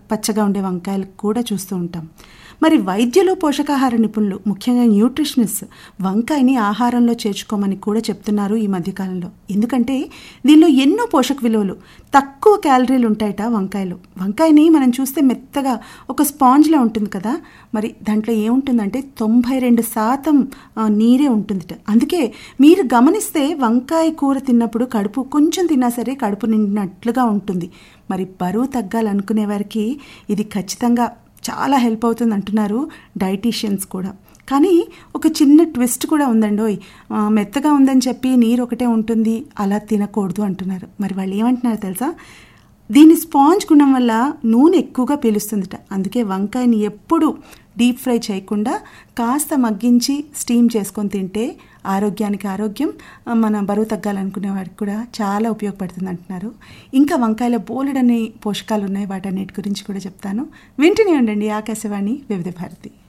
పచ్చగా ఉండే వంకాయలు కూడా చూస్తూ ఉంటాం మరి వైద్యులు పోషకాహార నిపుణులు ముఖ్యంగా న్యూట్రిషనిస్ట్ వంకాయని ఆహారంలో చేర్చుకోమని కూడా చెప్తున్నారు ఈ మధ్యకాలంలో ఎందుకంటే దీనిలో ఎన్నో పోషక విలువలు తక్కువ క్యాలరీలు ఉంటాయట వంకాయలు వంకాయని మనం చూస్తే మెత్తగా ఒక స్పాంజ్లా ఉంటుంది కదా మరి దాంట్లో ఏముంటుందంటే తొంభై రెండు శాతం ఆ, నీరే ఉంటుందిట అందుకే మీరు గమనిస్తే వంకాయ కూర తిన్నప్పుడు కడుపు కొంచెం తిన్నా సరే కడుపు నిండినట్లుగా ఉంటుంది మరి బరువు తగ్గాలనుకునే వారికి ఇది ఖచ్చితంగా చాలా హెల్ప్ అవుతుంది అంటున్నారు డైటీషియన్స్ కూడా కానీ ఒక చిన్న ట్విస్ట్ కూడా ఉందండోయ్ ఆ, మెత్తగా ఉందని చెప్పి నీరు ఒకటే ఉంటుంది అలా తినకూడదు అంటున్నారు మరి వాళ్ళు ఏమంటున్నారు తెలుసా దీని స్పాంజ్ గుణం వల్ల నూనె ఎక్కువగా పీలుస్తుందట అందుకే వంకాయని ఎప్పుడు డీప్ ఫ్రై చేయకుండా కాస్త మగ్గించి స్టీమ్ చేసుకొని తింటే ఆరోగ్యానికి ఆరోగ్యం ఆ, మన బరువు తగ్గాలనుకునే వారికి కూడా చాలా ఉపయోగపడుతుంది అంటున్నారు ఇంకా వంకాయలో బోలెడని పోషకాలు ఉన్నాయి వాటన్నిటి గురించి కూడా చెప్తాను వింటూనే ఉండండి ఆకాశవాణి వివిధ భారతి